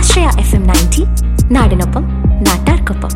ആശ്രയ F M ninety നാടിനൊപ്പം നാട്ടാർക്കൊപ്പം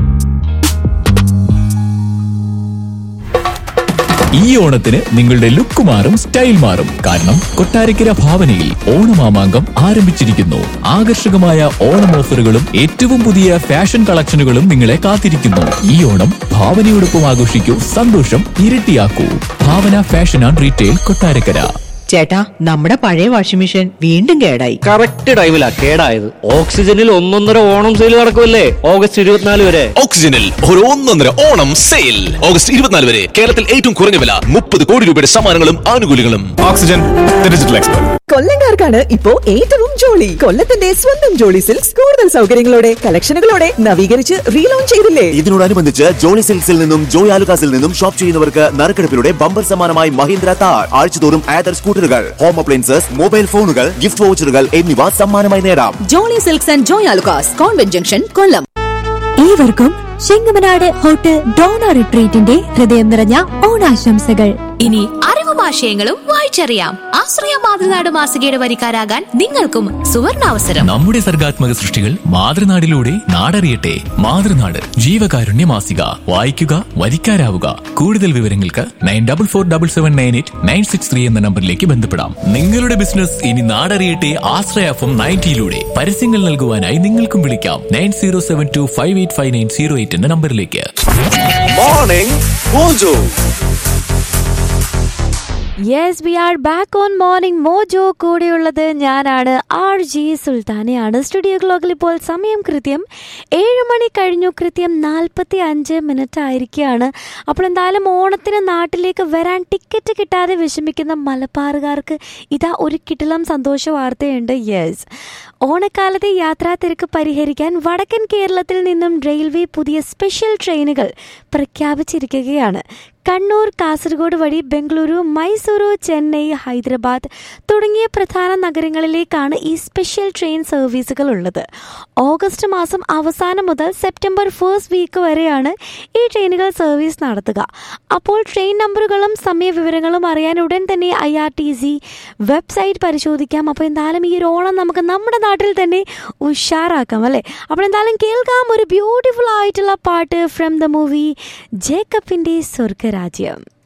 ഈ ഓണത്തിന് നിങ്ങളുടെ ലുക്ക് മാറും സ്റ്റൈൽ മാറും കാരണം കൊട്ടാരക്കര ഭാവനയിൽ ഓണമാമാങ്കം ആരംഭിച്ചിരിക്കുന്നു ആകർഷകമായ ഓണം ഓഫറുകളും ഏറ്റവും പുതിയ ഫാഷൻ കളക്ഷനുകളും നിങ്ങളെ കാത്തിരിക്കുന്നു ഈ ഓണം ഭാവനയോടൊപ്പം ആഘോഷിക്കൂ സന്തോഷം ഇരട്ടിയാക്കൂ Bhavana fashion and retail Kottarakkara ചേട്ടാ നമ്മുടെ പഴയ വാഷിംഗ് മെഷീൻ വീണ്ടും കേടായി കറക്റ്റ് ടൈമിലാ കേടായത് ഓക്സിജനിൽ ഒന്നൊന്നര ഓണം സെയിൽ നടക്കുമല്ലേ ഓഗസ്റ്റ് ഇരുപത്തിനാല് വരെ ഓക്സിജനിൽ ഒരു ഒന്നൊന്നര ഓണം സെയിൽ ഓഗസ്റ്റ് ഇരുപത്തിനാല് വരെ കേരളത്തിൽ ഏറ്റവും കുറഞ്ഞ വില മുപ്പത് കോടി രൂപയുടെ സമ്മാനങ്ങളും ആനുകൂല്യങ്ങളും ഓക്സിജൻ ഡിജിറ്റൽ എക്സ്പെർട്ട് കൊല്ലങ്കാർക്കാണ് ഇപ്പോ ഏറ്റവും ജോളി കൊല്ലത്തിന്റെ സ്വന്തം ജോളി സിൽക്സ് കൂടുതൽ സൗകര്യങ്ങളോടെ കളക്ഷനുകളോടെ നവീകരിച്ച് റീലോഞ്ച് ചെയ്തില്ലേ ഇതിനോടനുബന്ധിച്ച് ജോളി സിൽക്സിൽ നിന്നും ജോയ് ആലുകാസിൽ നിന്നും ഷോപ്പ് ചെയ്യുന്നവർക്ക് നറുക്കെടുപ്പിലൂടെ ബമ്പർ സമ്മാനമായി മഹീന്ദ്ര താർ ആഴ്ചതോറും ആദർ സ്കൂട്ടറുകൾ ഹോം അപ്ലയൻസസ് മൊബൈൽ ഫോണുകൾ ഗിഫ്റ്റ് വൗച്ചറുകൾ എന്നിവ സമ്മാനമായി നേടാം Jolly Silks and Joy Alukkas convent junction Kollam ഏവർക്കും ചെങ്ങമനാട് ഹോട്ടൽ ഡോണ റിട്രീറ്റിന്റെ ഹൃദയം നിറഞ്ഞ ഓണാശംസകൾ ഇനി അറിവും ആശയങ്ങളും വായിച്ചറിയാം ആശ്രയ മാതൃനാട് മാസികയുടെ വരിക്കാരാകാൻ നിങ്ങൾക്കും സുവർണാവസരം നമ്മുടെ സർഗാത്മക സൃഷ്ടികൾ മാതൃനാടിലൂടെ നാടറിയട്ടെ മാതൃനാട് ജീവകാരുണ്യ മാസിക വായിക്കുക വരിക്കാരാവുക കൂടുതൽ വിവരങ്ങൾക്ക് nine double four double seven nine eight nine six three എന്ന നമ്പറിലേക്ക് ബന്ധപ്പെടാം നിങ്ങളുടെ ബിസിനസ് ഇനി നാടറിയട്ടെ ആശ്രയഫം നയൻറ്റിയിലൂടെ പരസ്യങ്ങൾ നൽകുവാനായി നിങ്ങൾക്കും വിളിക്കാം nine zero seven two five eight five nine zero eight എന്ന നമ്പറിലേക്ക് morning mojo yes we are back on morning mojo കൂടെയുള്ളത് ഞാനാണ് ആർ ജി സുൽത്താനയാണ് സ്റ്റുഡിയോ ക്ലോക്കിൽ ഇപ്പോൾ സമയം കൃത്യം ഏഴ് മണി കഴിഞ്ഞു കൃത്യം നാൽപ്പത്തി അഞ്ച് മിനിറ്റ് ആയിരിക്കുകയാണ് അപ്പോൾ എന്തായാലും ഓണത്തിന് നാട്ടിലേക്ക് വരാൻ ടിക്കറ്റ് കിട്ടാതെ വിഷമിക്കുന്ന മലബാറുകാർക്ക് ഇതാ ഒരു കിടിലം സന്തോഷ വാർത്തയുണ്ട് യെസ് ഓണക്കാലത്തെ യാത്രാ തിരക്ക് പരിഹരിക്കാൻ വടക്കൻ കേരളത്തിൽ നിന്നും റെയിൽവേ പുതിയ സ്പെഷ്യൽ ട്രെയിനുകൾ പ്രഖ്യാപിച്ചിരിക്കുകയാണ് കണ്ണൂർ കാസർഗോഡ് വഴി ബംഗളൂരു മൈസൂരു ചെന്നൈ ഹൈദരാബാദ് തുടങ്ങിയ പ്രധാന നഗരങ്ങളിലേക്കാണ് ഈ സ്പെഷ്യൽ ട്രെയിൻ സർവീസുകൾ ഉള്ളത് ഓഗസ്റ്റ് മാസം അവസാനം മുതൽ സെപ്റ്റംബർ ഫസ്റ്റ് വീക്ക് വരെയാണ് ഈ ട്രെയിനുകൾ സർവീസ് നടത്തുക അപ്പോൾ ട്രെയിൻ നമ്പറുകളും സമയവിവരങ്ങളും അറിയാൻ ഉടൻ തന്നെ I R T C website പരിശോധിക്കാം അപ്പോൾ എന്തായാലും ഈ ഒരു ഓണം നമുക്ക് നമ്മുടെ നാട്ടിൽ തന്നെ ഉഷാറാക്കാം അല്ലേ അപ്പോൾ എന്തായാലും കേൾക്കാം ഒരു ബ്യൂട്ടിഫുൾ ആയിട്ടുള്ള പാട്ട് ഫ്രം ദ മൂവി ജേക്കബിൻ്റെ സ്വർഗരാജ്യം